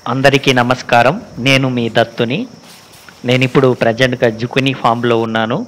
అందరికీ నమస్కారం నేను మీ దత్తుని నేను ఇప్పుడు ప్రజెంట్గా జుకుని ఫామ్లో ఉన్నాను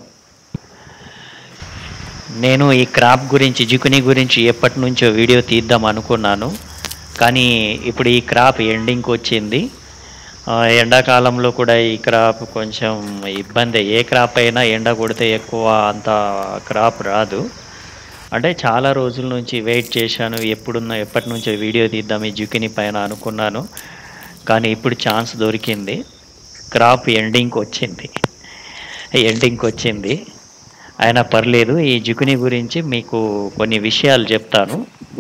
నేను ఈ క్రాప్ గురించి జుకుని గురించి ఎప్పటి నుంచో వీడియో తీద్దాం అనుకున్నాను కానీ ఇప్పుడు ఈ క్రాప్ ఎండింగ్కి వచ్చింది ఆ, ఎండాకాలంలో కూడా ఈ క్రాప్ కొంచెం ఇబ్బంది ఏ క్రాప్ అయినా ఎండ కొడితే ఎక్కువ అంత క్రాప్ రాదు అంటే చాలా రోజుల నుంచి వెయిట్ చేశాను ఎప్పుడున్న ఎప్పటి నుంచో వీడియో తీద్దాం ఈ జుకిని పైన అనుకున్నాను కానీ ఇప్పుడు ఛాన్స్ దొరికింది క్రాప్ ఎండింగ్కి వచ్చింది ఎండింగ్కి వచ్చింది అయినా పర్లేదు ఈ జుకిని గురించి మీకు కొన్ని విషయాలు చెప్తాను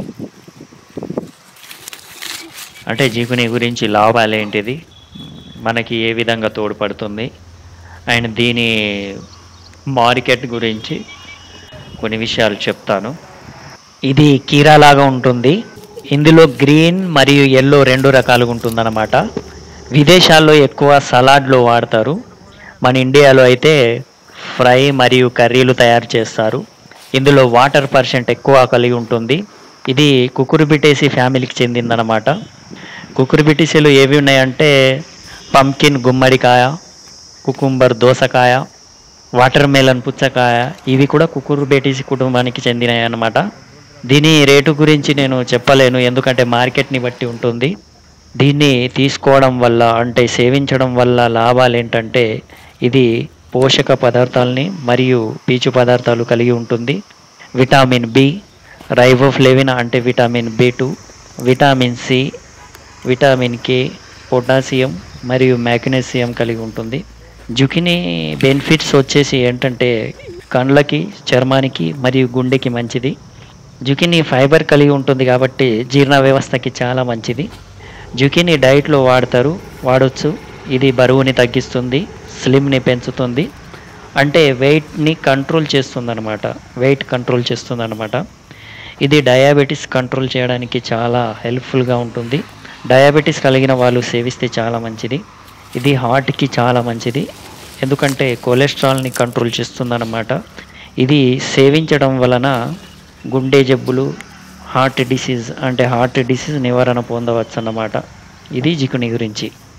అంటే జీకుని గురించి లాభాలు ఏంటిది మనకి ఏ విధంగా తోడ్పడుతుంది అండ్ దీని మార్కెట్ గురించి కొన్ని విషయాలు చెప్తాను ఇది కీరా లాగా ఉంటుంది ఇందులో గ్రీన్ మరియు ఎల్లో రెండు రకాలుగా ఉంటుందన్నమాట విదేశాల్లో ఎక్కువ సలాడ్లో వాడతారు మన ఇండియాలో అయితే ఫ్రై మరియు కర్రీలు తయారు చేస్తారు ఇందులో వాటర్ పర్సెంట్ ఎక్కువ కలిగి ఉంటుంది ఇది కుకురుబిటేసి ఫ్యామిలీకి చెందిందనమాట కుకురుబిటేసీలు ఏవి ఉన్నాయంటే పంకిన్ గుమ్మడికాయ కుకుంబర్ దోసకాయ వాటర్ మెలన్ పుచ్చకాయ ఇవి కూడా కుకురుబేటీసి కుటుంబానికి చెందినవి అన్నమాట దీని రేటు గురించి నేను చెప్పలేను ఎందుకంటే మార్కెట్ని బట్టి ఉంటుంది దీన్ని తీసుకోవడం వల్ల అంటే సేవించడం వల్ల లాభాలు ఏంటంటే ఇది పోషక పదార్థాలని మరియు పీచు పదార్థాలు కలిగి ఉంటుంది విటామిన్ బి రైబోఫ్లేవిన్ అంటే vitamin B two vitamin C vitamin K potassium మరియు మ్యాగ్నీషియం కలిగి ఉంటుంది జుకినీ బెనిఫిట్స్ వచ్చేసి ఏంటంటే కండ్లకి చర్మానికి మరియు గుండెకి మంచిది జుకినీ ఫైబర్ కలిగి ఉంటుంది కాబట్టి జీర్ణ వ్యవస్థకి చాలా మంచిది జుకినీ డైట్లో వాడతారు వాడొచ్చు ఇది బరువుని తగ్గిస్తుంది స్లిమ్ని పెంచుతుంది అంటే వెయిట్ని కంట్రోల్ చేస్తుందన్నమాట వెయిట్ కంట్రోల్ చేస్తుందన్నమాట ఇది డయాబెటీస్ కంట్రోల్ చేయడానికి చాలా హెల్ప్ఫుల్గా ఉంటుంది డయాబెటీస్ కలిగిన వాళ్ళు సేవిస్తే చాలా మంచిది ఇది హార్ట్కి చాలా మంచిది ఎందుకంటే కొలెస్ట్రాల్ని కంట్రోల్ చేస్తుందన్నమాట ఇది సేవించడం వలన గుండె జబ్బులు హార్ట్ డిసీజ్ అంటే హార్ట్ డిసీజ్ నివారణ పొందవచ్చు అన్నమాట ఇది జికుని గురించి